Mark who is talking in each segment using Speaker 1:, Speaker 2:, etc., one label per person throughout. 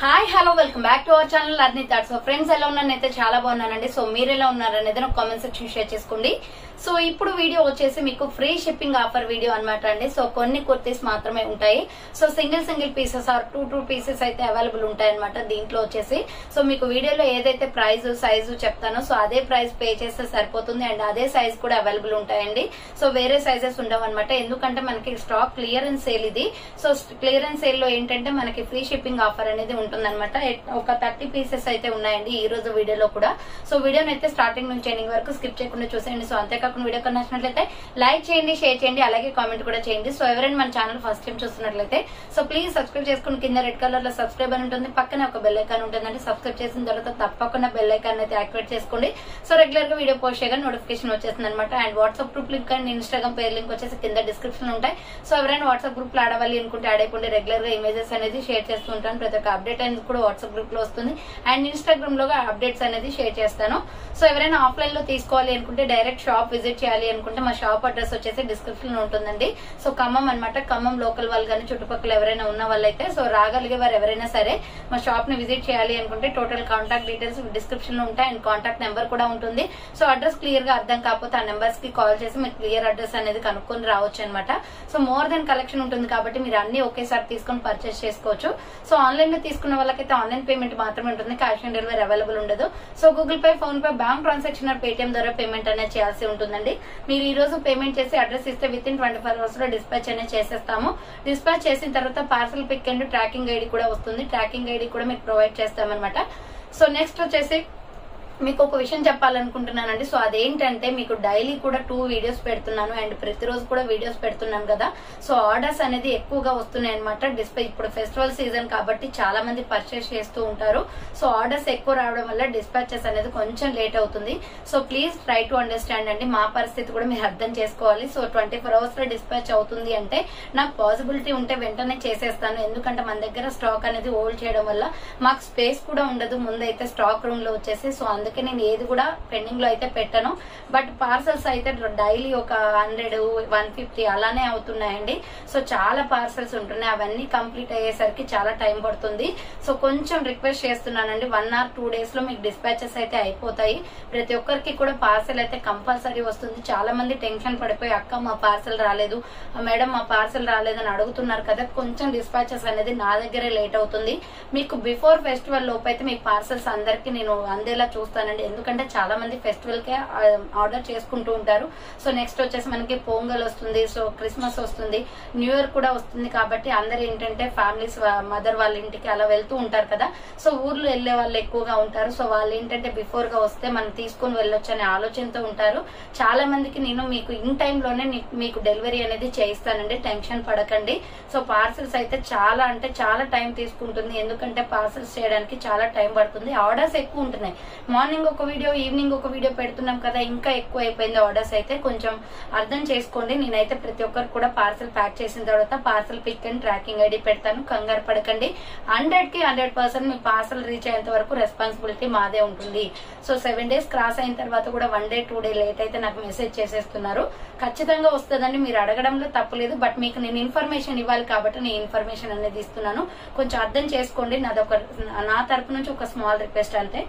Speaker 1: hi hello welcome back to our channel Arni thought so friends ఎలా ఉన్నాను అయితే చాలా బాగున్నానండి సో మీరు ఎలా ఉన్నారు అనేది నాకు కామెంట్ సెక్షన్ షేర్ చేసుకోండి సో ఇప్పుడు వీడియో వచ్చేసి మీకు ఫ్రీ షిప్పింగ్ ఆఫర్ వీడియో అన్నమాట అండి సో కొన్ని కుర్తీస్ మాత్రమే ఉంటాయి so single single pieces or two two pieces అయితే అవైలబుల్ ఉంటాయి అనమాట దీంట్లో వచ్చేసి సో మీకు వీడియోలో ఏదైతే ప్రైస్ సైజు చెప్తానో సో అదే ప్రైస్ పే చేస్తే సరిపోతుంది అండ్ అదే సైజ్ కూడా అవైలబుల్ ఉంటాయండి సో వేరే సైజెస్ ఉండవు అనమాట ఎందుకంటే మనకి స్టాక్ క్లియరెన్స్ సేల్ ఇది సో క్లియరెన్స్ సేల్ లో ఏంటంటే మనకి ఫ్రీ షిప్పింగ్ ఆఫర్ అనేది ఉంటుందన్నమాట ఎట్- ఒక థర్టీ పీసెస్ అయితే ఉన్నాయండి ఈ రోజు వీడియోలో కూడా సో వీడియోని అయితే స్టార్టింగ్ నుంచి ఎండింగ్ వరకు స్కిప్ చేయకుండా చూసేయండి సో అంతేకాకుండా వీడియో కన్నా నచ్చినట్లయితే లైక్ చేయండి షేర్ చేయండి అలాగే కామెంట్ కూడా చేయండి సో ఎవరైనా మన ఛానల్ ఫస్ట్ టైం చూస్తున్నట్లయితే సో ప్లీజ్ సబ్స్క్రైబ్ చేసుకుని కింద రెడ్ కలర్ లో సబ్స్క్రైబ్ అని ఉంటుంది పక్కనే ఒక బెల్ ఐకాన్ ఉంటుందండి సబ్స్క్రైబ్ చేసిన తర్వాత తప్పకుండా బెల్ ఐకాన్ అయితే యాక్టివేట్ చేసుకోండి సో రెగ్యులర్ గా వీడియో పోస్ట్ చేయగా నోటిఫికేషన్ వచ్చేస్తుంది అనమాట and WhatsApp group link and Instagram page link వచ్చేసి కింద డిస్క్రిప్షన్ లో ఉంటాయి సో ఎవరైనా వాట్సాప్ గ్రూప్ లో ఆడవాలి అనుకుంటే యాడ్ అయిపోండి రెగ్యులర్ గా ఇమేజెస్ అనేది షేర్ చేస్తూ ఉంటాను ప్రతి ఒక్క అప్డేట్ అనేది కూడా వాట్సాప్ గ్రూప్ లో వస్తుంది అండ్ ఇన్స్టాగ్రామ్ లో అప్డేట్స్ అనేది షేర్ చేస్తాను సో ఎవరైనా ఆఫ్లైన్ లో తీసుకోవాలి అనుకుంటే డైరెక్ట్ షాప్ విజిట్ చేయాలి అనుకుంటే మా షాప్ అడ్రస్ వచ్చేసి డిస్క్రిప్షన్ లో ఉంటుందండి సో ఖమ్మం అన్నమాట ఖమ్మం లోకల్ వాళ్ళు కానీ చుట్టుపక్కల ఎవరైనా ఉన్న వాళ్ళైతే సో రాగలిగే వారు ఎవరైనా సరే మా షాప్ ని విజిట్ చేయాలి అనుకుంటే టోటల్ కాంటాక్ట్ డీటెయిల్స్ డిస్క్రిప్షన్ లో ఉంటాయి అండ్ కాంటాక్ట్ నెంబర్ కూడా ఉంటుంది సో అడ్రస్ క్లియర్ గా అర్థం కాకపోతే ఆ నెంబర్స్ కి కాల్ చేసి మీరు క్లియర్ అడ్రస్ అనేది కనుక్కొని రావచ్చు అనమాట సో మోర్ దెన్ కలెక్షన్ ఉంటుంది కాబట్టి మీరు అన్ని ఒకేసారి తీసుకొని పర్చేస్ చేసుకోవచ్చు సో ఆన్లైన్ లో తీసుకున్న వాళ్ళకైతే ఆన్లైన్ పేమెంట్ మాత్రమే ఉంటుంది క్యాష్ ఆన్ డెలివరీ అవైలబుల్ ఉండదు so Google Pay PhonePe bank transaction or Paytm ద్వారా పేమెంట్ అనేది చేయాల్సి ఉంటుందండి మీరు ఈ రోజు పేమెంట్ చేసి అడ్రస్ ఇస్తే within twenty four hours లో డిస్పాచ్ అనేది చేసేస్తాము డిస్పాచ్ చేసిన తర్వాత parcel pick and tracking ID కూడా వస్తుంది ట్రాకింగ్ ఐడి కూడా మీకు ప్రొవైడ్ చేస్తామన్నమాట సో నెక్స్ట్ వచ్చేసి మీకు ఒక విషయం చెప్పాలనుకుంటున్నానండి సో అదేంటంటే మీకు డైలీ కూడా టూ వీడియోస్ పెడుతున్నాను అండ్ ప్రతిరోజు కూడా వీడియోస్ పెడుతున్నాను కదా సో ఆర్డర్స్ అనేది ఎక్కువగా వస్తున్నాయి అనమాట డిస్పై ఇప్పుడు ఫెస్టివల్ సీజన్ కాబట్టి చాలా మంది పర్చేస్ చేస్తూ ఉంటారు సో ఆర్డర్స్ ఎక్కువ రావడం వల్ల డిస్పాచెస్ అనేది కొంచెం లేట్ అవుతుంది so please try to understand అండి మా పరిస్థితి కూడా మీరు అర్థం చేసుకోవాలి సో ట్వంటీ ఫోర్ అవర్స్ లో డిస్పాచ్ అవుతుంది అంటే నాకు పాసిబిలిటీ ఉంటే వెంటనే చేసేస్తాను ఎందుకంటే మన దగ్గర స్టాక్ అనేది హోల్డ్ చేయడం వల్ల మాకు స్పేస్ కూడా ఉండదు ముందైతే స్టాక్ రూమ్ లో వచ్చేసి సో అందుకే నేను ఏది కూడా పెండింగ్ లో అయితే పెట్టను బట్ పార్సల్స్ అయితే డైలీ ఒక హండ్రెడ్ వన్ ఫిఫ్టీ అలానే అవుతున్నాయండి సో చాలా పార్సల్స్ ఉంటున్నాయి అవన్నీ కంప్లీట్ అయ్యేసరికి చాలా టైం పడుతుంది సో కొంచెం రిక్వెస్ట్ చేస్తున్నానండి వన్ ఆర్ టూ డేస్ లో మీకు డిస్పాచెస్ అయితే అయిపోతాయి ప్రతి ఒక్కరికి కూడా పార్సల్ అయితే కంపల్సరీ వస్తుంది చాలా మంది టెన్షన్ పడిపోయి అక్క మా పార్సల్ రాలేదు "ఆ, మేడం మా పార్సల్ రాలేదని అడుగుతున్నారు కదా కొంచెం డిస్పాచెస్ అనేది నా దగ్గరే లేట్ అవుతుంది మీకు బిఫోర్ ఫెస్టివల్ లోపు అయితే మీ పార్సల్స్ అందరికి నేను అందేలా చూస్తానండి ఎందుకంటే చాలా మంది ఫెస్టివల్ కే ఆ, ఆర్డర్ చేసుకుంటూ ఉంటారు సో నెక్స్ట్ వచ్చేసి మనకి పొంగల్ వస్తుంది సో క్రిస్మస్ వస్తుంది న్యూ ఇయర్ కూడా వస్తుంది కాబట్టి అందరు ఏంటంటే ఫ్యామిలీస్ మదర్ వాళ్ళ ఇంటికి అలా వెళ్తూ ఉంటారు కదా సో ఊర్లో వెళ్లే వాళ్ళు ఎక్కువగా ఉంటారు సో వాళ్ళు ఏంటంటే బిఫోర్ గా వస్తే మనం తీసుకొని వెళ్ళొచ్చు అనే ఆలోచనతో ఉంటారు చాలా మందికి నేను మీకు ఇన్ టైం లోనే నీ- మీకు డెలివరీ అనేది చేయిస్తానండి టెన్షన్ పడకండి సో పార్సల్స్ అయితే చాలా అంటే చాలా టైం తీసుకుంటుంది ఎందుకంటే పార్సల్స్ చేయడానికి చాలా టైం పడుతుంది ఆర్డర్స్ ఎక్కువ ఉంటున్నాయి మార్నింగ్ ఒక వీడియో ఈవినింగ్ ఒక వీడియో పెడుతున్నాం కదా ఇంకా ఎక్కువ అయిపోయింది ఆర్డర్స్ అయితే కొంచెం అర్థం చేసుకోండి నేనైతే ప్రతి ఒక్కరు కూడా పార్సల్ ప్యాక్ చేసిన తర్వాత parcel pick and tracking ID పెడతాను కంగారు పడకండి హండ్రెడ్ కి హండ్రెడ్ పర్సెంట్ మీ పార్సల్ రీచ్ అయ్యేంత వరకు రెస్పాన్సిబిలిటీ మాదే ఉంటుంది సో సెవెన్ డేస్ క్రాస్ అయిన తర్వాత కూడా one day two day late అయితే నాకు మెసేజ్ చేసేస్తున్నారు ఖచ్చితంగా వస్తుందండి మీరు అడగడంలో తప్పలేదు బట్ మీకు నేను ఇన్ఫర్మేషన్ ఇవ్వాలి కాబట్టి నేను ఇన్ఫర్మేషన్ అనేది ఇస్తున్నాను కొంచెం అర్థం చేసుకోండి నాదొక నా తరపు నుంచి ఒక స్మాల్ రిక్వెస్ట్ అంతే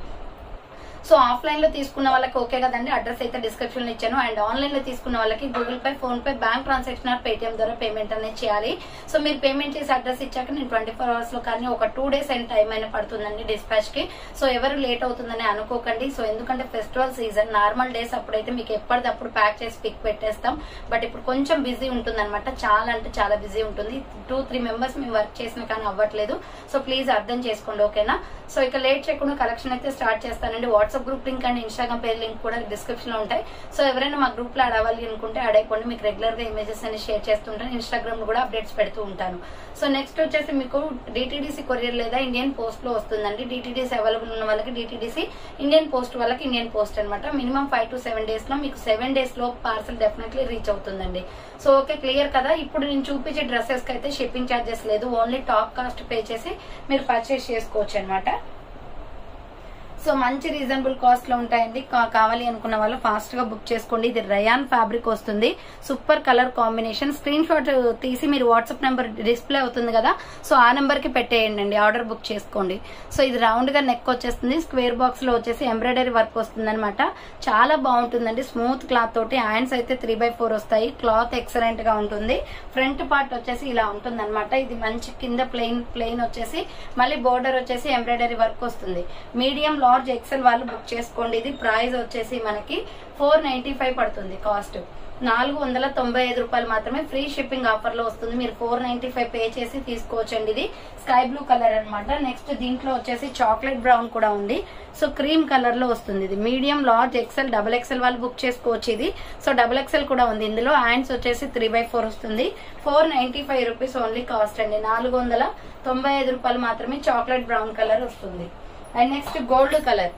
Speaker 1: సో ఆఫ్లైన్ లో తీసుకున్న వాళ్ళకి ఓకే కదండి అడ్రస్ అయితే డిస్క్రిప్షన్ లో ఇచ్చాను అండ్ ఆన్లైన్ లో తీసుకున్న వాళ్ళకి Google Pay PhonePe bank transaction or Paytm ద్వారా పేమెంట్ అనేది చేయాలి సో మీరు పేమెంట్ చేసి అడ్రస్ ఇచ్చాక నేను ట్వంటీ ఫోర్ అవర్స్ లో కానీ ఒక టూ డేస్ అయిన టైం అయినా పడుతుందండి డిస్పాచ్ కి సో ఎవరు లేట్ అవుతుందని అనుకోకండి సో ఎందుకంటే ఫెస్టివల్ సీజన్ నార్మల్ డేస్ అప్పుడైతే మీకు ఎప్పటికప్పుడు ప్యాక్ చేసి పిక్ పెట్టేస్తాం బట్ ఇప్పుడు కొంచెం బిజీ ఉంటుంది చాలా అంటే చాలా బిజీ ఉంటుంది టూ త్రీ మెంబర్స్ మేము వర్క్ చేసిన కానీ అవ్వట్లేదు సో ప్లీజ్ అర్థం చేసుకోండి ఓకేనా సో ఇక లేట్ చేయకుండా కలెక్షన్ అయితే స్టార్ట్ చేస్తానండి WhatsApp group link and Instagram page link కూడా డిస్క్రిప్షన్ లో ఉంటాయి సో ఎవరైనా మా గ్రూప్ లో అడవాలి అనుకుంటే అడగండి మీకు రెగ్యులర్ గా ఇమేజెస్ అని షేర్ చేస్తుంటాను ఇన్స్టాగ్రామ్ లో కూడా అప్డేట్స్ పెడుతూ ఉంటాను సో నెక్స్ట్ వచ్చేసి మీకు డిటీడీసీ కొరియర్ లేదా ఇండియన్ పోస్ట్ లో వస్తుందండి డిటీడీసీ అవైలబుల్ ఉన్న వాళ్ళకి డిటీడీసీ ఇండియన్ పోస్ట్ వాళ్ళకి ఇండియన్ పోస్ట్ అనమాట minimum five to seven days లో మీకు సెవెన్ డేస్ లో పార్సల్ డెఫినెట్లీ రీచ్ అవుతుందండి సో ఓకే క్లియర్ కదా ఇప్పుడు నేను చూపించే డ్రెస్సెస్ కి అయితే షిప్పింగ్ ఛార్జెస్ లేదు ఓన్లీ టాప్ కాస్ట్ పే చేసి మీరు పర్చేస్ చేసుకోవచ్చు అనమాట సో మంచి రీజనబుల్ కాస్ట్ లో ఉంటాయండి కా- కావాలి అనుకున్న వాళ్ళు ఫాస్ట్ గా బుక్ చేసుకోండి ఇది రయాన్ ఫ్యాబ్రిక్ వస్తుంది super colour combination screenshot తీసి మీరు వాట్సాప్ నెంబర్ డిస్ప్లే అవుతుంది కదా సో ఆ నెంబర్ కి పెట్టేయండి ఆర్డర్ బుక్ చేసుకోండి సో ఇది రౌండ్ గా నెక్ వచ్చేస్తుంది స్క్వేర్ బాక్స్ లో వచ్చేసి ఎంబ్రాయిడరీ వర్క్ వస్తుంది అనమాట చాలా బాగుంటుందండి స్మూత్ క్లాత్ తోటి హ్యాండ్స్ అయితే త్రీ బై ఫోర్ వస్తాయి క్లాత్ ఎక్సలెంట్ గా ఉంటుంది ఫ్రంట్ పార్ట్ వచ్చేసి ఇలా ఉంటుంది ఇది మంచి కింద ప్లెయిన్ ప్లెయిన్ వచ్చేసి మళ్ళీ బోర్డర్ వచ్చేసి ఎంబ్రాయిడరీ వర్క్ వస్తుంది మీడియం లార్జ్ ఎక్సెల్ వాళ్ళు బుక్ చేసుకోండి ఇది ప్రైస్ వచ్చేసి మనకి ఫోర్ నైన్టీ ఫైవ్ పడుతుంది కాస్ట్ నాలుగు వందల తొంభై ఐదు రూపాయలు మాత్రమే ఫ్రీ షిప్పింగ్ ఆఫర్ లో వస్తుంది మీరు ఫోర్ నైన్టీ ఫైవ్ పే చేసి తీసుకోవచ్చండి ఇది స్కై బ్లూ కలర్ అన్నమాట నెక్స్ట్ దీంట్లో వచ్చేసి చాక్లెట్ బ్రౌన్ కూడా ఉంది సో క్రీమ్ కలర్ లో వస్తుంది ఇది medium large XL double XL వాళ్ళు బుక్ చేసుకోవచ్చు ఇది సో డబుల్ ఎక్సెల్ కూడా ఉంది ఇందులో హ్యాండ్స్ వచ్చేసి త్రీ బై ఫోర్ వస్తుంది four ninety five rupees only cost అండి నాలుగు వందల తొంభై ఐదు రూపాయలు మాత్రమే చాక్లెట్ బ్రౌన్ కలర్ వస్తుంది and next gold colour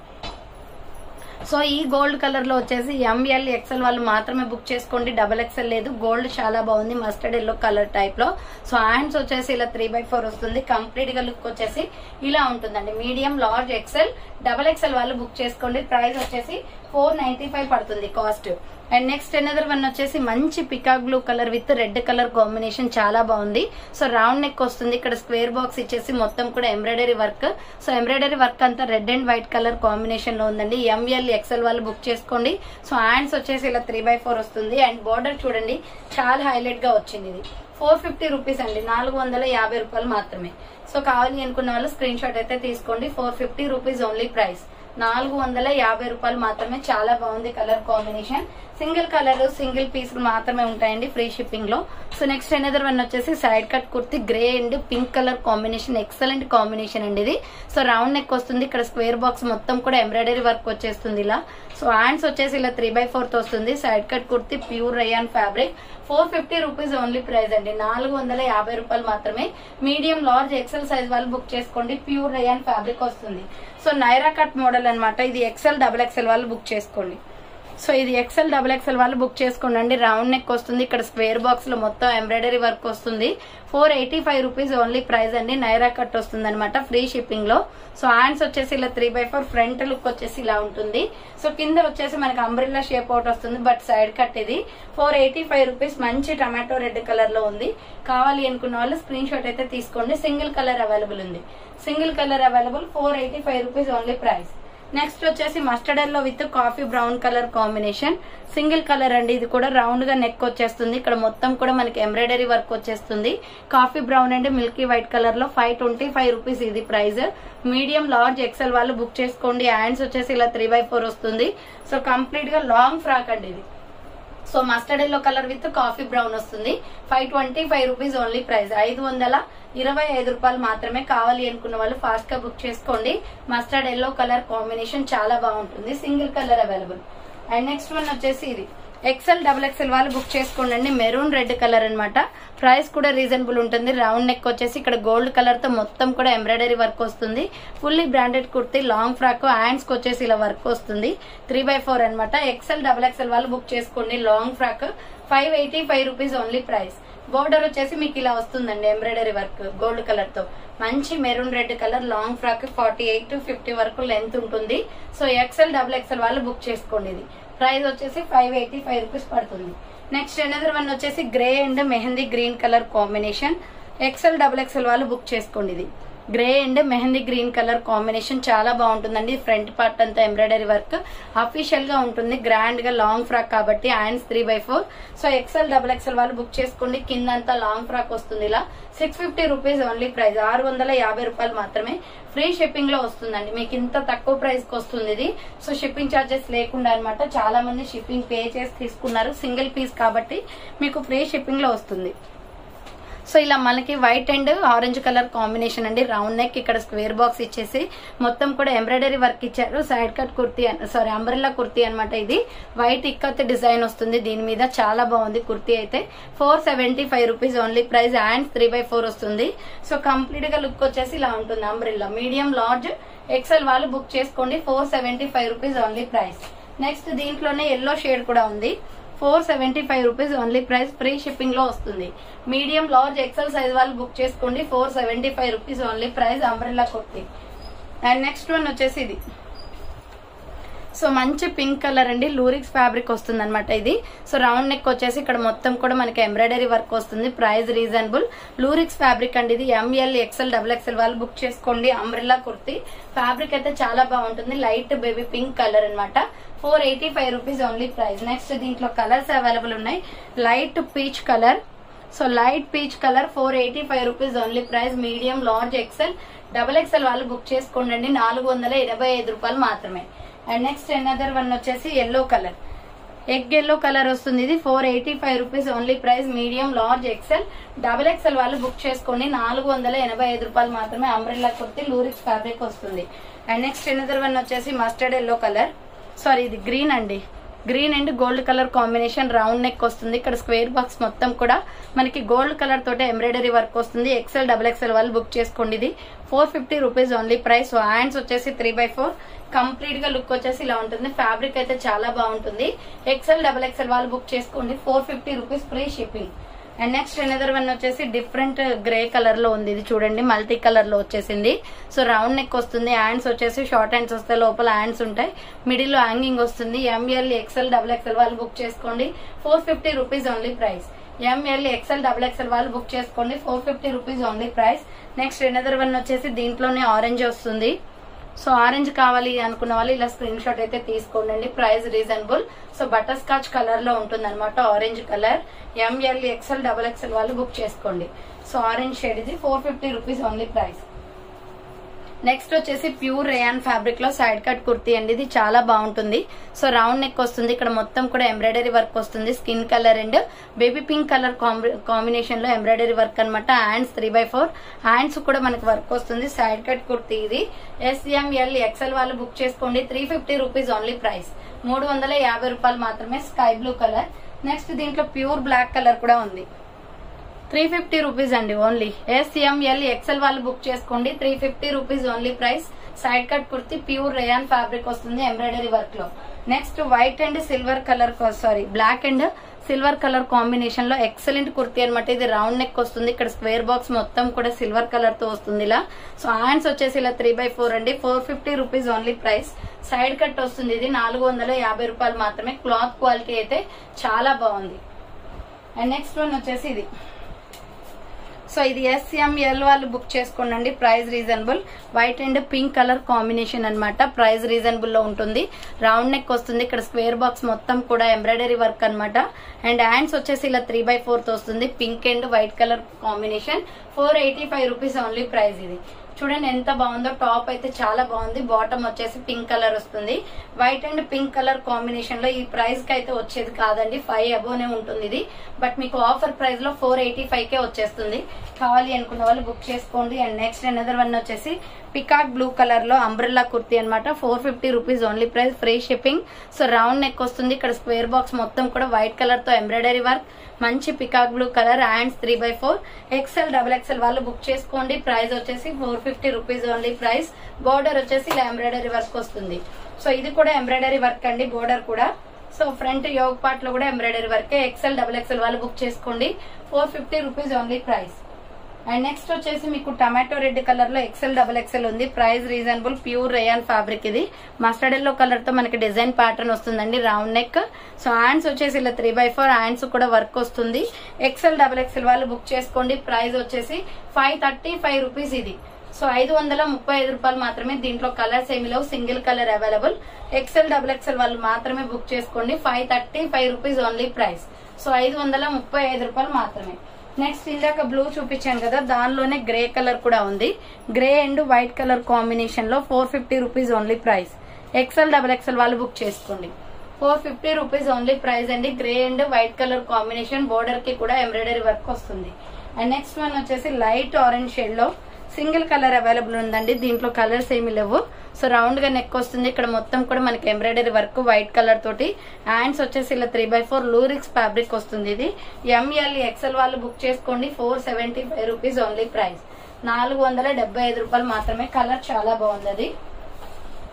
Speaker 1: so ఈ గోల్డ్ కలర్ లో వచ్చేసి ఎంఎల్ ఎక్సెల్ వాళ్ళు మాత్రమే బుక్ చేసుకోండి డబల్ ఎక్సెల్ లేదు గోల్డ్ చాలా బాగుంది మస్టర్డ్ ఎల్లో కలర్ టైప్ లో సో హ్యాండ్స్ వచ్చేసి ఇలా త్రీ బై ఫోర్ వస్తుంది కంప్లీట్ గా లుక్ వచ్చేసి ఇలా ఉంటుందండి medium large XL double XL వాళ్ళు బుక్ చేసుకోండి ప్రైస్ వచ్చేసి ఫోర్ నైన్టీ ఫైవ్ పడుతుంది cost and next another one వచ్చేసి మంచి peacock blue colour with red colour combination చాలా బాగుంది సో రౌండ్ నెక్ వస్తుంది ఇక్కడ స్క్వేర్ బాక్స్ ఇచ్చేసి మొత్తం కూడా embroidery work so embroidery work అంతా red and white colour combination లో ఉందండి ఎంఎల్ ఎక్సెల్ వాళ్ళు బుక్ చేసుకోండి సో హ్యాండ్స్ వచ్చేసి ఇలా త్రీ బై ఫోర్ వస్తుంది అండ్ బోర్డర్ చూడండి చాలా హైలైట్ గా వచ్చింది ఇది ఫోర్ ఫిఫ్టీ రూపీస్ అండి నాలుగు వందల యాభై రూపాయలు మాత్రమే సో కావాలి అనుకున్న వాళ్ళు స్క్రీన్ షాట్ అయితే తీసుకోండి four fifty rupees only price నాలుగు వందల యాభై రూపాయలు మాత్రమే చాలా బాగుంది colour combination single colour single piece మాత్రమే ఉంటాయండి ఫ్రీ షిప్పింగ్ లో సో నెక్స్ట్ ఎనదర్ వన్ వచ్చేసి side cut kurti grey and pink colour combination excellent combination అండి ఇది సో రౌండ్ నెక్ వస్తుంది ఇక్కడ స్క్వేర్ బాక్స్ మొత్తం కూడా ఎంబ్రాయిడరీ వర్క్ వచ్చేస్తుంది ఇలా సో హ్యాండ్స్ వచ్చేసి ఇలా త్రీ బై ఫోర్త్ వస్తుంది side cut kurti pure rayon fabric four fifty rupees only price అండి నాలుగు వందల యాభై రూపాయలు మాత్రమే మీడియం లార్జ్ ఎక్సెల్ సైజ్ వాళ్ళు బుక్ చేసుకోండి ప్యూర్ రయాన్ ఫ్యాబ్రిక్ వస్తుంది సో నైరా కట్ మోడల్ అన్నమాట ఇది ఎక్సెల్ డబుల్ ఎక్సెల్ వాళ్ళు బుక్ చేసుకోండి సో ఇది ఎక్సెల్ డబుల్ ఎక్సెల్ వాళ్ళు బుక్ చేసుకోండి రౌండ్ నెక్ వస్తుంది ఇక్కడ స్క్వేర్ బాక్స్ లో మొత్తం ఎంబ్రాయిడరీ వర్క్ వస్తుంది four eighty five rupees only price అండి నైరా కట్ వస్తుంది అనమాట ఫ్రీ షిప్పింగ్ లో సో హ్యాండ్స్ వచ్చేసి ఇలా three by four front look వచ్చేసి ఇలా ఉంటుంది సో కింద వచ్చేసి మనకి అంబ్రిల్లా షేప్ అవుట్ వస్తుంది బట్ సైడ్ కట్ ఇది ఫోర్ ఎయిటీ ఫైవ్ రూపీస్ మంచి టమాటో రెడ్ కలర్ లో ఉంది కావాలి అనుకున్న వాళ్ళు స్క్రీన్ షాట్ అయితే తీసుకోండి సింగిల్ కలర్ అవైలబుల్ ఉంది single colour available four eighty five rupees only price next వచ్చేసి mustard yellow with coffee brown colour combination single colour అండి ఇది కూడా రౌండ్ గా నెక్ వచ్చేస్తుంది ఇక్కడ మొత్తం కూడా మనకి ఎంబ్రాయిడరీ వర్క్ వచ్చేస్తుంది coffee brown and milky white colour లో ఫైవ్ ట్వంటీ ఫైవ్ రూపీస్ ఇది ప్రైస్ మీడియం లార్జ్ ఎక్సెల్ వాళ్ళు బుక్ చేసుకోండి హ్యాండ్స్ వచ్చేసి ఇలా త్రీ బై ఫోర్ వస్తుంది సో కంప్లీట్ గా లాంగ్ ఫ్రాక్ అండి ఇది so mustard yellow colour with coffee brown వస్తుంది five twenty five rupees only price ఐదు వందల ఇరవై ఐదు రూపాయలు మాత్రమే కావాలి అనుకున్న వాళ్ళు ఫాస్ట్ గా బుక్ చేసుకోండి మస్టర్డ్ ఎల్లో కలర్ కాంబినేషన్ చాలా బాగుంటుంది single colour available and next one వచ్చేసి ఇది ఎక్సెల్ డబుల్ ఎక్సెల్ వాళ్ళు బుక్ చేసుకోండి మెరూన్ రెడ్ కలర్ అన్నమాట ప్రైస్ కూడా రీజనబుల్ ఉంటుంది రౌండ్ నెక్ వచ్చేసి ఇక్కడ గోల్డ్ కలర్ తో మొత్తం కూడా ఎంబ్రాయిడరీ వర్క్ వస్తుంది fully branded kurti long frock hands కి వచ్చేసి ఇలా వర్క్ వస్తుంది త్రీ బై ఫోర్ అనమాట ఎక్సెల్ డబుల్ ఎక్సెల్ వాళ్ళు బుక్ చేసుకోండి long frock five eighty five rupees only price border వచ్చేసి మీకు ఇలా వస్తుందండి ఎంబ్రాయిడరీ వర్క్ గోల్డ్ కలర్ తో మంచి maroon red colour long frock forty eight to fifty వరకు లెంత్ ఉంటుంది సో ఎక్సెల్ డబుల్ ఎక్సెల్ వాళ్ళు బుక్ చేసుకోండి ఇది ప్రైస్ వచ్చేసి ఫైవ్ ఎయిటీ ఫైవ్ రూపీస్ పడుతుంది నెక్స్ట్ అనదర్ వన్ వచ్చేసి grey and mehndi green colour combination XL double XL వాళ్ళు book చేసుకోండి ఇది grey and mehndi green colour combination చాలా బాగుంటుందండి ఫ్రంట్ పార్ట్ అంతా ఎంబ్రాయిడరీ వర్క్ అఫీషియల్ గా ఉంటుంది గ్రాండ్ గా లాంగ్ ఫ్రాక్ కాబట్టి hands three by four so XL double XL వాళ్ళు బుక్ చేసుకోండి కింద అంతా లాంగ్ ఫ్రాక్ వస్తుంది ఇలా six fifty rupees only price ఆరు వందల యాభై రూపాయలు మాత్రమే ఫ్రీ షిప్పింగ్ లో వస్తుందండి మీకు ఇంత తక్కువ ప్రైస్ కి వస్తుంది ఇది సో షిప్పింగ్ ఛార్జెస్ లేకుండా అనమాట చాలా మంది షిప్పింగ్ పే చేసి తీసుకున్నారు సింగిల్ పీస్ కాబట్టి మీకు ఫ్రీ షిప్పింగ్ లో వస్తుంది సో ఇలా మనకి white and orange colour combination అండి రౌండ్ నెక్ ఇక్కడ స్క్వేర్ బాక్స్ ఇచ్చేసి మొత్తం కూడా ఎంబ్రాయిడరీ వర్క్ ఇచ్చారు side cut kurti sorry umbrella kurti అనమాట ఇది వైట్ ఇక్కత్ డిజైన్ వస్తుంది దీని మీద చాలా బాగుంది కుర్తీ అయితే four seventy five rupees only price hands three by four వస్తుంది సో కంప్లీట్ గా లుక్ వచ్చేసి ఇలా ఉంటుంది అంబ్రెల్లా మీడియం లార్జ్ ఎక్సెల్ వాళ్ళు బుక్ చేసుకోండి four seventy five rupees only price next దీంట్లోనే ఎల్లో షేడ్ కూడా ఉంది four seventy five rupees only price free shipping లో వస్తుంది మీడియం లార్జ్ ఎక్సెల్ సైజ్ వాళ్ళు బుక్ చేసుకోండి four seventy five rupees only price umbrella kurti and next one వచ్చేసి ఇది so మంచి పింక్ కలర్ అండి లూరిక్స్ ఫ్యాబ్రిక్ వస్తుంది అనమాట ఇది సో రౌండ్ నెక్ వచ్చేసి ఇక్కడ మొత్తం కూడా మనకి ఎంబ్రాయిడరీ వర్క్ వస్తుంది ప్రైస్ రీజనబుల్ లూరిక్స్ ఫ్యాబ్రిక్ అండి ఇది ఎంఎల్ ఎక్స్ఎల్ డబుల్ ఎక్స్ఎల్ వాళ్ళు బుక్ చేసుకోండి అంబ్రెల్లా కుర్తి ఫ్యాబ్రిక్ అయితే చాలా బాగుంటుంది లైట్ బేబీ పింక్ కలర్ అన్నమాట four eighty five rupees only price next దీంట్లో కలర్స్ అవైలబుల్ ఉన్నాయి light peach colour so light peach colour four eighty five rupees only price medium large XL double XL వాళ్ళు book చేసుకోండి నాలుగు వందల ఇరవై ఐదు రూపాయలు మాత్రమే అండ్ నెక్స్ట్ ఎనదర్ వన్ వచ్చేసి yellow colour egg yellow colour వస్తుంది ఇది four eighty five rupees only price medium large XL double XL వాళ్ళు బుక్ చేసుకోండి నాలుగు వందల ఎనభై ఐదు రూపాయలు మాత్రమే అంబ్రెల్లా కుర్తి లూరిక్స్ ఫ్యాబ్రిక్ వస్తుంది అండ్ నెక్స్ట్ ఎనదర్ వన్ వచ్చేసి మస్టర్డ్ ఎల్లో కలర్ సారీ ఇది గ్రీన్ అండి green and gold colour combination round neck వస్తుంది ఇక్కడ స్క్వేర్ బాక్స్ మొత్తం కూడా మనకి గోల్డ్ కలర్ తోటి ఎంబ్రాయిడరీ వర్క్ వస్తుంది ఎక్సెల్ డబుల్ ఎక్సెల్ వాళ్ళు బుక్ చేసుకోండి ఇది four fifty rupees only price hands వచ్చేసి త్రీ బై ఫోర్ కంప్లీట్ గా లుక్ వచ్చేసి ఇలా ఉంటుంది ఫ్యాబ్రిక్ అయితే చాలా బాగుంటుంది ఎక్సెల్ డబుల్ ఎక్సెల్ వాళ్ళు బుక్ చేసుకోండి four fifty rupees free shipping and next another one వచ్చేసి డిఫరెంట్ గ్రే కలర్ లో ఉంది ఇది చూడండి మల్టీ కలర్ లో వచ్చేసింది సో రౌండ్ నెక్ వస్తుంది హ్యాండ్స్ వచ్చేసి షార్ట్ హ్యాండ్స్ వస్తాయి లోపల హ్యాండ్స్ ఉంటాయి మిడిల్ లో హ్యాంగింగ్ వస్తుంది ఎంఎల్ ఎక్సెల్ డబుల్ ఎక్సెల్ వాళ్ళు బుక్ చేసుకోండి four fifty rupees only price M L XL double XL వాళ్ళు బుక్ చేసుకోండి four fifty rupees only price next another one వచ్చేసి దీంట్లోనే ఆరెంజ్ వస్తుంది సో ఆరెంజ్ కావాలి అనుకున్న వాళ్ళు ఇలా స్క్రీన్ షాట్ అయితే తీసుకోండి price reasonable so butterscotch colour లో ఉంటుంది అనమాట orange colour M L XL double XL వాళ్ళు బుక్ చేసుకోండి సో ఆరెంజ్ షేడ్ ఇది four fifty rupees only price next వచ్చేసి ప్యూర్ రేయాన్ ఫ్యాబ్రిక్ లో సైడ్ కట్ కుర్తీ అండి ఇది చాలా బాగుంటుంది సో రౌండ్ నెక్ వస్తుంది ఇక్కడ మొత్తం కూడా ఎంబ్రాయిడరీ వర్క్ వస్తుంది skin colour and baby pink colour combination లో ఎంబ్రాయిడరీ వర్క్ అనమాట hands three by four hands కూడా మనకి వర్క్ వస్తుంది సైడ్ కట్ కుర్తీ ఇది ఎస్ఎంఎల్ ఎక్సెల్ వాళ్ళు బుక్ చేసుకోండి three fifty rupees only price మూడు వందల యాభై రూపాయలు మాత్రమే స్కై బ్లూ కలర్ నెక్స్ట్ దీంట్లో ప్యూర్ బ్లాక్ కలర్ కూడా ఉంది త్రీ ఫిఫ్టీ రూపీస్ అండి ఓన్లీ ఎస్ఎంఎల్ ఎక్సెల్ వాళ్ళు బుక్ చేసుకోండి three fifty rupees only price side cut kurti pure rayon fabric వస్తుంది ఎంబ్రాయిడరీ వర్క్ లో next white and silver colour sorry black and silver colour combination లో excellent kurti అనమాట ఇది round neck వస్తుంది ఇక్కడ స్క్వేర్ బాక్స్ మొత్తం కూడా సిల్వర్ కలర్ తో వస్తుంది ఇలా సో హ్యాండ్స్ వచ్చేసి ఇలా త్రీ బై ఫోర్ అండి four fifty rupees only price side cut వస్తుంది ఇది నాలుగు వందల యాభై రూపాయలు మాత్రమే క్లాత్ క్వాలిటీ అయితే చాలా బాగుంది అండ్ నెక్స్ట్ వన్ వచ్చేసి ఇది సో ఇది ఎస్ఎంఎల్ వాళ్ళు బుక్ చేసుకోండి price reasonable white and pink colour combination అన్నమాట ప్రైస్ రీజనబుల్ లో ఉంటుంది రౌండ్ నెక్ వస్తుంది ఇక్కడ స్క్వేర్ బాక్స్ మొత్తం కూడా ఎంబ్రాయిడరీ వర్క్ అన్నమాట అండ్ హ్యాండ్స్ వచ్చేసి ఇలా త్రీ బై ఫోర్త్ వస్తుంది pink and white colour combination four eighty five rupees only price ఇది చూడండి ఎంత బాగుందో టాప్ అయితే చాలా బాగుంది బాటమ్ వచ్చేసి పింక్ కలర్ వస్తుంది white and pink colour combination లో ఈ ప్రైస్ కి అయితే వచ్చేది కాదండి ఫైవ్ అబోనే ఉంటుంది ఇది బట్ మీకు ఆఫర్ ప్రైస్ లో ఫోర్ ఎయిటీ ఫైవ్ కే వచ్చేస్తుంది కావాలి అనుకున్న వాళ్ళు బుక్ చేసుకోండి అండ్ నెక్స్ట్ అనదర్ వన్ వచ్చేసి పికాక్ బ్లూ కలర్ లో అంబ్రెల్లా కుర్తీ అనమాట four fifty rupees only price free shipping so round neck వస్తుంది ఇక్కడ స్క్వేర్ బాక్స్ మొత్తం కూడా వైట్ కలర్ తో ఎంబ్రాయిడరీ వర్క్ మంచి peacock blue colour hands three by four XL double XL వాళ్ళు బుక్ చేసుకోండి ప్రైస్ వచ్చేసి four fifty rupees only price border వచ్చేసి ఇలా ఎంబ్రాయిడరీ వర్క్ వస్తుంది సో ఇది కూడా ఎంబ్రాయిడరీ వర్క్ అండి బోర్డర్ కూడా సో ఫ్రంట్ యోగ్ పార్ట్ లో కూడా embroidery work XL double XL వాళ్ళు బుక్ చేసుకోండి four fifty rupees only price and next వచ్చేసి మీకు టమాటో రెడ్ కలర్ లో ఎక్సెల్ డబల్ ఎక్సెల్ ఉంది price reasonable pure rayon fabric ఇది మస్టర్డ్ ఎల్లో కలర్ తో మనకి డిజైన్ ప్యాటర్న్ వస్తుందండి రౌండ్ నెక్ సో హ్యాండ్స్ వచ్చేసి ఇలా త్రీ బై ఫోర్ హ్యాండ్స్ కూడా వర్క్ వస్తుంది ఎక్సెల్ డబల్ ఎక్సెల్ వాళ్ళు బుక్ చేసుకోండి ప్రైస్ వచ్చేసి ఫైవ్ థర్టీ ఫైవ్ రూపీస్ ఇది సో ఐదు వందల ముప్పై ఐదు రూపాయలు మాత్రమే దీంట్లో కలర్స్ ఏమి లేవు single colour available XL double XL వాళ్ళు మాత్రమే బుక్ చేసుకోండి five thirty five rupees only price so ఐదు వందల ముప్పై ఐదు రూపాయలు మాత్రమే నెక్స్ట్ ఇందాక బ్లూ చూపించాను కదా దానిలోనే గ్రే కలర్ కూడా ఉంది grey and white colour combination లో four fifty rupees only price XL double XL వాళ్ళు బుక్ చేసుకోండి four fifty rupees only price అండి grey and white colour combination border కి కూడా ఎంబ్రాయిడరీ వర్క్ వస్తుంది అండ్ నెక్స్ట్ వన్ వచ్చేసి లైట్ ఆరెంజ్ షేడ్ లో single colour available ఉందండి దీంట్లో కలర్స్ ఏమి లేవు సో రౌండ్ గా నెక్ వస్తుంది ఇక్కడ మొత్తం కూడా మనకి ఎంబ్రాయిడరీ వర్క్ వైట్ కలర్ తోటి హ్యాండ్స్ వచ్చేసి ఇలా three by four lurex fabric వస్తుంది ఇది ఎంఎల్ ఎక్సెల్ వాళ్ళు బుక్ చేసుకోండి four seventy five rupees only price నాలుగు వందల డెబ్బై ఐదు రూపాయలు మాత్రమే కలర్ చాలా బాగుంది అది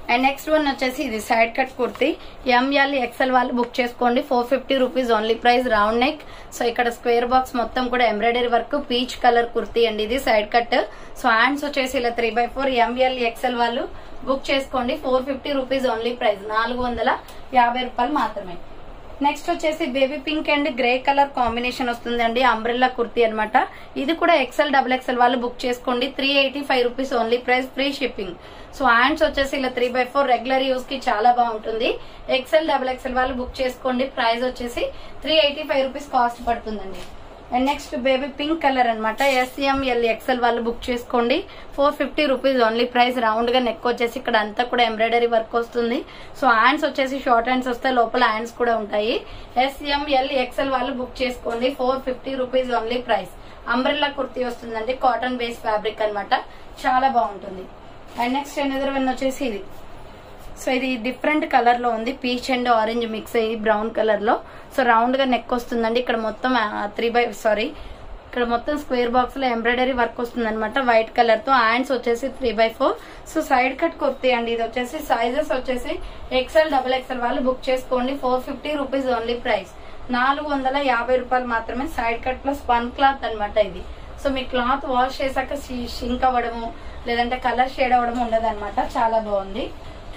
Speaker 1: అండ్ నెక్స్ట్ వన్ వచ్చేసి ఇది side cut kurti M L XL వాళ్ళు బుక్ చేసుకోండి four fifty rupees only price round neck so ఇక్కడ స్క్వేర్ బాక్స్ మొత్తం కూడా embroidery work peach colour kurti అండి ఇది సైడ్ కట్ సో హ్యాండ్స్ వచ్చేసి ఇలా three by four M L XL వాళ్ళు బుక్ చేసుకోండి four fifty rupees only price నాలుగు వందల యాభై రూపాయలు మాత్రమే నెక్స్ట్ వచ్చేసి baby pink and grey colour combination వస్తుందండి అంబ్రెల్లా కుర్తీ అన్నమాట ఇది కూడా ఎక్సెల్ డబుల్ ఎక్సెల్ వాళ్ళు బుక్ చేసుకోండి three eighty five rupees only price free shipping so hands వచ్చేసి ఇలా three by four regular use కి చాలా బాగుంటుంది ఎక్సెల్ డబుల్ ఎక్సెల్ వాళ్ళు బుక్ చేసుకోండి ప్రైస్ వచ్చేసి three eighty five rupees cost పడుతుందండి and next baby pink colour అనమాట ఎస్ఎంఎల్ ఎక్సెల్ వాళ్ళు బుక్ చేసుకోండి four fifty rupees only price round గా నెక్ వచ్చేసి ఇక్కడ అంతా కూడా ఎంబ్రాయిడరీ వర్క్ వస్తుంది సో హ్యాండ్స్ వచ్చేసి షార్ట్ హ్యాండ్స్ వస్తాయి లోపల హ్యాండ్స్ కూడా ఉంటాయి ఎస్ఎంఎల్ ఎక్సెల్ వాళ్ళు బుక్ చేసుకోండి four fifty rupees only price umbrella kurti వస్తుందండి కాటన్ బేస్ ఫ్యాబ్రిక్ అన్నమాట చాలా బాగుంటుంది అండ్ నెక్స్ట్ ఎనదర్ వన్ వచ్చేసి ఇది సో ఇది డిఫరెంట్ కలర్ లో ఉంది పీచ్ అండ్ ఆరెంజ్ మిక్స్ అయ్యి బ్రౌన్ కలర్ లో సో రౌండ్ గా నెక్ వస్తుందండి ఇక్కడ మొత్తం త్రీ బై సారీ ఇక్కడ మొత్తం స్క్వేర్ బాక్స్ లో ఎంబ్రాయిడరీ వర్క్ వస్తుంది అనమాట వైట్ కలర్ తో హ్యాండ్స్ వచ్చేసి three by four so side cut kurti అండి ఇది వచ్చేసి సైజెస్ వచ్చేసి ఎక్సెల్ డబుల్ ఎక్సెల్ వాళ్ళు బుక్ చేసుకోండి four fifty rupees only price నాలుగు వందల యాభై రూపాయలు మాత్రమే side cut plus one cloth అన్నమాట ఇది సో మీ క్లాత్ వాష్ చేశాక షింక్ అవ్వడము లేదంటే కలర్ షేడ్ అవ్వడం ఉండదు చాలా బాగుంది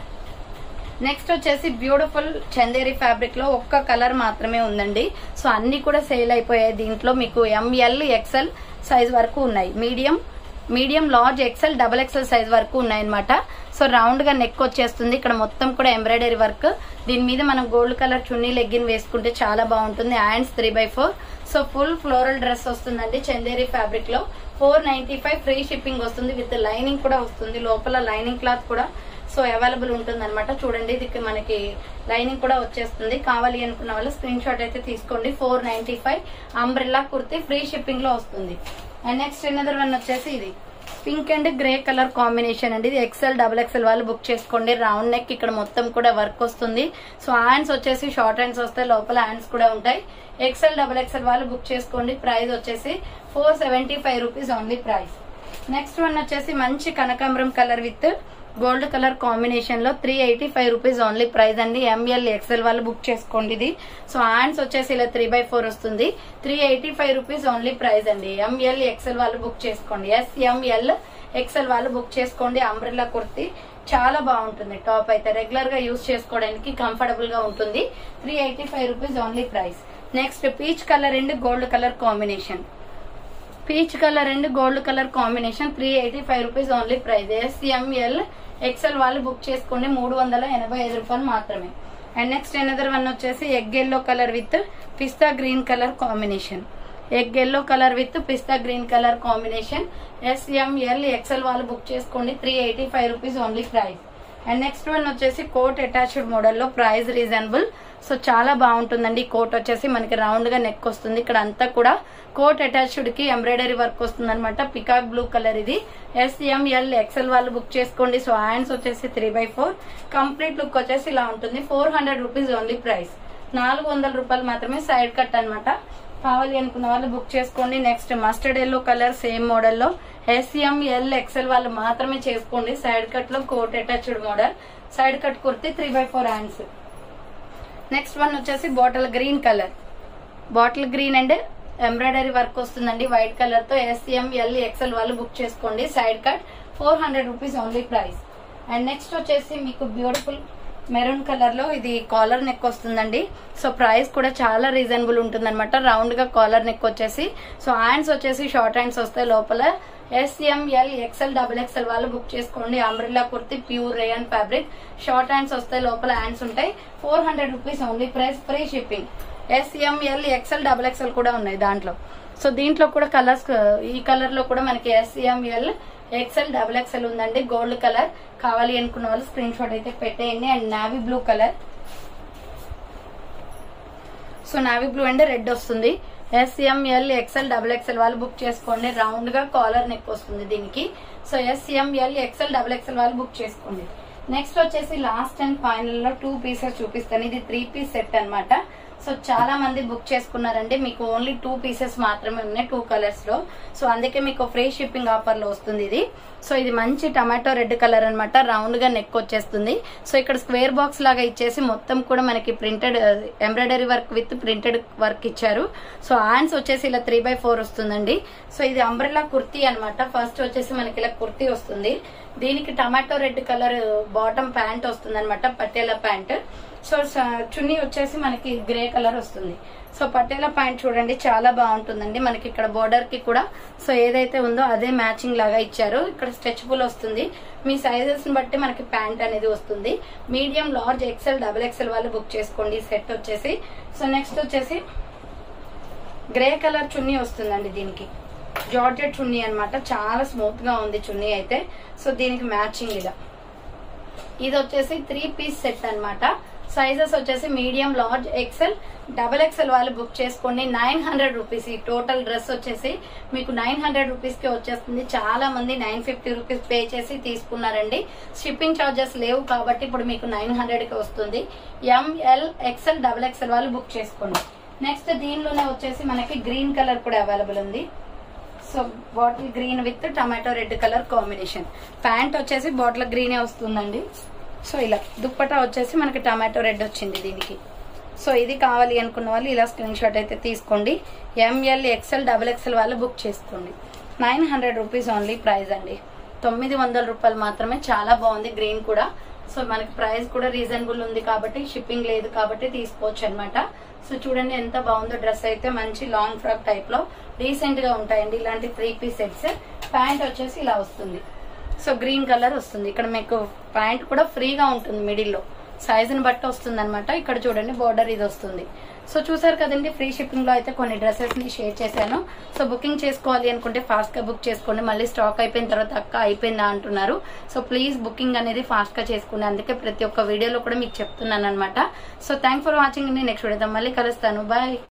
Speaker 1: నెక్స్ట్ వచ్చేసి బ్యూటిఫుల్ చందేరి ఫ్యాబ్రిక్ లో ఒక్క కలర్ మాత్రమే ఉందండి సో అన్ని కూడా సేల్ అయిపోయాయి దీంట్లో మీకు ఎంఎల్ ఎక్సెల్ సైజ్ వరకు ఉన్నాయి medium medium large XL double XL size వరకు ఉన్నాయన్నమాట సో రౌండ్ గా నెక్ వచ్చేస్తుంది ఇక్కడ మొత్తం కూడా ఎంబ్రాయిడరీ వర్క్ దీని మీద మనం గోల్డ్ కలర్ చున్నీ లెగ్గిన్ వేసుకుంటే చాలా బాగుంటుంది hands three by four so full floral dress వస్తుందండి చందేరి ఫ్యాబ్రిక్ లో four ninety five free shipping వస్తుంది విత్ లైనింగ్ కూడా వస్తుంది లోపల లైనింగ్ క్లాత్ కూడా సో అవైలబుల్ ఉంటుంది అనమాట చూడండి ఇది మనకి లైనింగ్ కూడా వచ్చేస్తుంది కావాలి అనుకున్న వాళ్ళు స్క్రీన్ షాట్ అయితే తీసుకోండి four ninety five umbrella kurti free shipping లో వస్తుంది అండ్ నెక్స్ట్ ఎనదర్ వన్ వచ్చేసి ఇది pink and grey colour combination అండి ఇది ఎక్సెల్ డబుల్ ఎక్సెల్ వాళ్ళు బుక్ చేసుకోండి రౌండ్ నెక్ ఇక్కడ మొత్తం కూడా వర్క్ వస్తుంది సో హ్యాండ్స్ వచ్చేసి షార్ట్ హ్యాండ్స్ వస్తాయి లోపల హ్యాండ్స్ కూడా ఉంటాయి ఎక్సెల్ డబుల్ ఎక్సెల్ వాళ్ళు బుక్ చేసుకోండి ప్రైస్ వచ్చేసి four seventy five rupees only price next one వచ్చేసి మంచి కనకాంబరం colour with gold colour combination లో three eighty five rupees only price అండి ఎంఎల్ ఎక్సెల్ వాళ్ళు బుక్ చేసుకోండి ఇది సో హ్యాండ్స్ వచ్చేసి ఇలా త్రీ బై ఫోర్ వస్తుంది three eighty five rupees only price అండి ఎంఎల్ ఎక్సెల్ వాళ్ళు బుక్ చేసుకోండి ఎస్ఎంఎల్ ఎక్సెల్ వాళ్ళు బుక్ చేసుకోండి అంబ్రెల్లా కుర్తి చాలా బాగుంటుంది టాప్ అయితే రెగ్యులర్ గా యూజ్ చేసుకోవడానికి కంఫర్టబుల్ గా ఉంటుంది three eighty five rupees only price next peach colour and gold colour combination peach colour and gold colour combination three eighty five rupees only price S M L XL వాళ్ళు book చేసుకోండి మూడు వందల ఎనభై ఐదు రూపాయలు మాత్రమే అండ్ నెక్స్ట్ ఎనదర్ వన్ వచ్చేసి egg yellow colour with pista green colour combination egg yellow colour with pista green colour combination S M L XL వాళ్ళు బుక్ చేసుకోండి three eighty five rupees only price and next one వచ్చేసి కోట్ అటాచ్డ్ మోడల్ లో price reasonable so చాలా బాగుంటుందండి ఈ coat వచ్చేసి మనకి round గా నెక్ వస్తుంది ఇక్కడ అంతా కూడా కోట్ అటాచ్డ్ కి ఎంబ్రాయిడరీ వర్క్ వస్తుంది అనమాట పికాక్ బ్లూ కలర్ ఇది ఎస్ఎంఎల్ ఎక్సెల్ వాళ్ళు బుక్ చేసుకోండి సో హ్యాండ్స్ వచ్చేసి three by four complete look వచ్చేసి ఇలా ఉంటుంది four hundred rupees only price నాలుగు వందల రూపాయలు మాత్రమే సైడ్ కట్ అన్నమాట కావాలి అనుకున్న వాళ్ళు బుక్ చేసుకోండి next mustard yellow colour same మోడల్లో ఎస్ఎంఎల్ ఎక్సెల్ వాళ్ళు మాత్రమే చేసుకోండి సైడ్ కట్ లో coat attached model side cut kurti three by four hands next one వచ్చేసి bottle green colour bottle green and embroidery work వస్తుందండి వైట్ కలర్ తో S M L XL వాళ్ళు book చేసుకోండి side cut four hundred rupees only price and next వచ్చేసి మీకు beautiful maroon colour లో ఇది collar neck వస్తుందండి సో ప్రైస్ కూడా చాలా రీజనబుల్ ఉంటుంది అనమాట రౌండ్ గా కాలర్ నెక్ వచ్చేసి సో హ్యాండ్స్ వచ్చేసి షార్ట్ హ్యాండ్స్ వస్తాయి లోపల ఎస్ఎంఎల్ ఎక్సెల్ డబుల్ ఎక్సెల్ వాళ్ళు బుక్ చేసుకోండి umbrella kurti pure rayon fabric short hands వస్తాయి లోపల హ్యాండ్స్ ఉంటాయి four hundred rupees only price free shipping S M L XL double XL కూడా ఉన్నాయి దాంట్లో సో దీంట్లో కూడా కలర్స్ ఈ కలర్ లో కూడా మనకి ఎస్ఎంఎల్ ఎక్సెల్ డబుల్ ఎక్సెల్ ఉందండి గోల్డ్ కలర్ కావాలి అనుకున్న వాళ్ళు స్క్రీన్ షాట్ అయితే పెట్టేయండి and navy blue colour so navy blue and red వస్తుంది ఎస్ఎంఎల్ ఎక్సెల్ డబుల్ ఎక్సెల్ వాళ్ళు బుక్ చేసుకోండి రౌండ్ గా కాలర్ నెక్ వస్తుంది దీనికి so S M L XL double XL వాళ్ళు బుక్ చేసుకోండి నెక్స్ట్ వచ్చేసి లాస్ట్ అండ్ ఫైనల్ లో టూ పీసెస్ చూపిస్తాను ఇది త్రీ పీస్ సెట్ అన్నమాట సో చాలా మంది బుక్ చేసుకున్నారండి మీకు ఓన్లీ టూ పీసెస్ మాత్రమే ఉన్నాయి టూ కలర్స్ లో సో అందుకే మీకు ఫ్రీ షిప్పింగ్ ఆఫర్ లో వస్తుంది ఇది సో ఇది మంచి టమాటో రెడ్ కలర్ అన్నమాట రౌండ్ గా నెక్ వచ్చేస్తుంది సో ఇక్కడ స్క్వేర్ బాక్స్ లాగా ఇచ్చేసి మొత్తం కూడా మనకి printed embroidery work with printed work ఇచ్చారు సో హ్యాండ్స్ వచ్చేసి ఇలా త్రీ బై ఫోర్ వస్తుందండి సో ఇది అంబ్రెల్లా కుర్తీ అన్నమాట ఫస్ట్ వచ్చేసి మనకి ఇలా కుర్తీ వస్తుంది దీనికి tomato red colour bottom pant వస్తుంది అనమాట పటేలా ప్యాంట్ సో స- చున్నీ వచ్చేసి మనకి గ్రే కలర్ వస్తుంది సో పటేలా ప్యాంట్ చూడండి చాలా బాగుంటుందండి మనకి ఇక్కడ బోర్డర్ కి కూడా సో ఏదైతే ఉందో అదే మ్యాచింగ్ లాగా ఇచ్చారు ఇక్కడ స్ట్రెచబుల్ వస్తుంది మీ సైజెస్ ని బట్టి మనకి ప్యాంట్ అనేది వస్తుంది medium large XL double XL వాళ్ళు బుక్ చేసుకోండి సెట్ వచ్చేసి సో నెక్స్ట్ వచ్చేసి గ్రే కలర్ చున్నీ వస్తుందండి దీనికి జార్జెట్ చున్నీ అన్నమాట చాలా స్మూత్ గా ఉంది చున్నీ అయితే సో దీనికి మ్యాచింగ్ ఇలా ఇది వచ్చేసి త్రీ పీస్ సెట్ అన్నమాట సైజెస్ వచ్చేసి medium large XL double XL వాళ్ళు బుక్ చేసుకోండి నైన్ హండ్రెడ్ రూపీస్ ఈ టోటల్ డ్రెస్ వచ్చేసి మీకు నైన్ హండ్రెడ్ రూపీస్ కి వచ్చేస్తుంది చాలా మంది నైన్ ఫిఫ్టీ రూపీస్ పే చేసి తీసుకున్నారండి షిప్పింగ్ చార్జెస్ లేవు కాబట్టి ఇప్పుడు మీకు నైన్ హండ్రెడ్ కి వస్తుంది ఎంఎల్ ఎక్సెల్ డబల్ ఎక్సెల్ వాళ్ళు బుక్ చేసుకోండి నెక్స్ట్ దీనిలోనే వచ్చేసి మనకి గ్రీన్ కలర్ కూడా అవైలబుల్ ఉంది so bottle green with tomato red colour combination pant వచ్చేసి బాటిల్ గ్రీనే వస్తుందండి సో ఇలా దుప్పటా వచ్చేసి మనకి టమాటో రెడ్ వచ్చింది దీనికి సో ఇది కావాలి అనుకున్న వాళ్ళు ఇలా స్క్రీన్ షాట్ అయితే తీసుకోండి ఎంఎల్ ఎక్స్ఎల్ డబుల్ ఎక్స్ఎల్ వాళ్ళు బుక్ చేసుకోండి nine hundred rupees only price అండి తొమ్మిది వందల రూపాయలు మాత్రమే చాలా బాగుంది గ్రీన్ కూడా సో మనకి ప్రైస్ కూడా రీజనబుల్ ఉంది కాబట్టి షిప్పింగ్ లేదు కాబట్టి తీసుకోవచ్చు అనమాట సో చూడండి ఎంత బాగుందో డ్రెస్ అయితే మంచి లాంగ్ ఫ్రాక్ టైప్ లో రీసెంట్ గా ఉంటాయండి ఇలాంటి త్రీ పీస్ సెట్స్ ప్యాంట్ వచ్చేసి ఇలా వస్తుంది సో గ్రీన్ కలర్ వస్తుంది ఇక్కడ మీకు ప్యాంట్ కూడా ఫ్రీగా ఉంటుంది మిడిల్ లో సైజుని బట్టి వస్తుంది అనమాట ఇక్కడ చూడండి బోర్డర్ ఇది వస్తుంది సో చూసారు కదండి ఫ్రీ షిప్పింగ్ లో అయితే కొన్ని డ్రెస్సెస్ ని షేర్ చేశాను సో బుకింగ్ చేసుకోవాలి అనుకుంటే ఫాస్ట్ గా బుక్ చేసుకోండి మళ్ళీ స్టాక్ అయిపోయిన తర్వాత అక్క అయిపోయిందా అంటున్నారు సో ప్లీజ్ బుకింగ్ అనేది ఫాస్ట్ గా చేసుకోండి అందుకే ప్రతి ఒక్క వీడియోలో కూడా మీకు చెప్తున్నాను అనమాట so thank for watching next video మళ్ళీ కలుస్తాను బాయ్